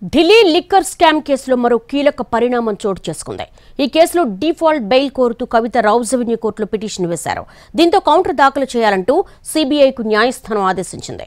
Delhi liquor scam కేసులో మరో కీలక పరిణామం చోటు చేసుకుంది ఈ కేసులో డిఫాల్ట్ బెయిల్ కోరుతూ కవిత రౌజ్ అవెన్యూ కోర్టులో పిటిషన్ వేశారు దీంతో కౌంటర్ దాఖలు చేయాలంటూ సీబీఐకు న్యాయస్థానం ఆదేశించింది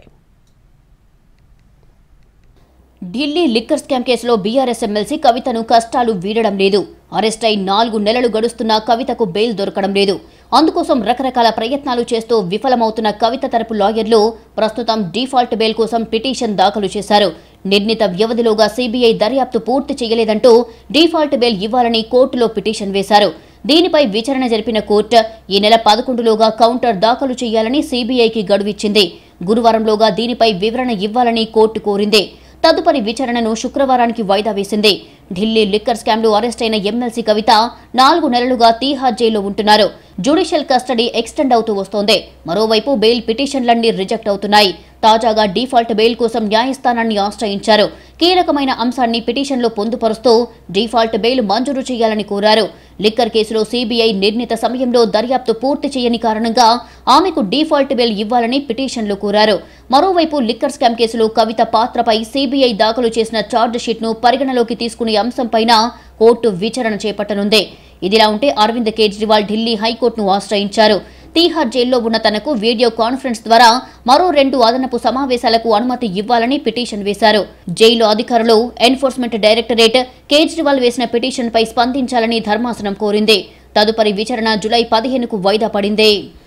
ఢిల్లీ లిక్కర్ స్కామ్ కేసులో బీఆర్ఎస్ ఎమ్మెల్సీ కవితను కష్టాలు వీడడం లేదు అరెస్ట్ అయి నాలుగు నెలలు గడుస్తున్నా కవితకు బెయిల్ దొరకడం లేదు అందుకోసం రకరకాల ప్రయత్నాలు చేస్తూ విఫలమవుతున్న కవిత తరపు లాయర్లు ప్రస్తుతం డిఫాల్ట్ బెయిల్ కోసం పిటిషన్ దాఖలు చేశారు నిర్ణీత వ్యవధిలోగా సీబీఐ దర్యాప్తు పూర్తి చేయలేదంటూ డిఫాల్ట్ బెయిల్ ఇవ్వాలని కోర్టులో పిటిషన్ వేశారు దీనిపై విచారణ జరిపిన కోర్టు ఈ నెల పదకొండులోగా కౌంటర్ దాఖలు చేయాలని సీబీఐకి గడువిచ్చింది గురువారంలోగా దీనిపై వివరణ ఇవ్వాలని కోర్టు కోరింది తదుపరి విచారణను శుక్రవారానికి వాయిదా వేసింది ఢిల్లీ లిక్కర్ స్కామ్లో అరెస్ట్ అయిన ఎమ్మెల్సీ కవిత నాలుగు నెలలుగా తీహార్ జైల్లో ఉంటున్నారు జ్యుడిషియల్ కస్టడీ ఎక్స్టెండ్ అవుతూ వస్తోంది మరోవైపు బెయిల్ పిటిషన్లన్నీ రిజెక్ట్ అవుతున్నాయి తాజాగా డిఫాల్ట్ బెయిల్ కోసం న్యాయస్థానాన్ని ఆశ్రయించారు కీలకమైన అంశాన్ని పిటిషన్లో పొందుపరుస్తూ డిఫాల్ట్ బెయిల్ మంజూరు చేయాలని కోరారు లిక్కర్ కేసులో సీబీఐ నిర్ణీత సమయంలో దర్యాప్తు పూర్తి చేయని కారణంగా ఆమెకు డిఫాల్ట్ బెయిల్ ఇవ్వాలని పిటిషన్లో కోరారు మరోవైపు లిక్కర్ స్కామ్ కేసులో కవిత పాత్రపై సీబీఐ దాఖలు చేసిన ఛార్జ్ షీట్ను పరిగణలోకి తీసుకునే అంశంపైన కోర్టు విచారణ చేపట్టనుంది ఇదిలా ఉంటే అరవింద్ కేజ్రీవాల్ ఢిల్లీ హైకోర్టును ఆశ్రయించారు తీహార్ జైల్లో ఉన్న తనకు వీడియో కాన్ఫరెన్స్ ద్వారా మరో రెండు అదనపు సమావేశాలకు అనుమతి ఇవ్వాలని పిటిషన్ వేశారు జైలు అధికారులు ఎన్ఫోర్స్మెంట్ డైరెక్టరేట్ కేజ్రీవాల్ వేసిన పిటిషన్పై స్పందించాలని ధర్మాసనం కోరింది తదుపరి విచారణ జులై పదిహేనుకు వాయిదా పడింది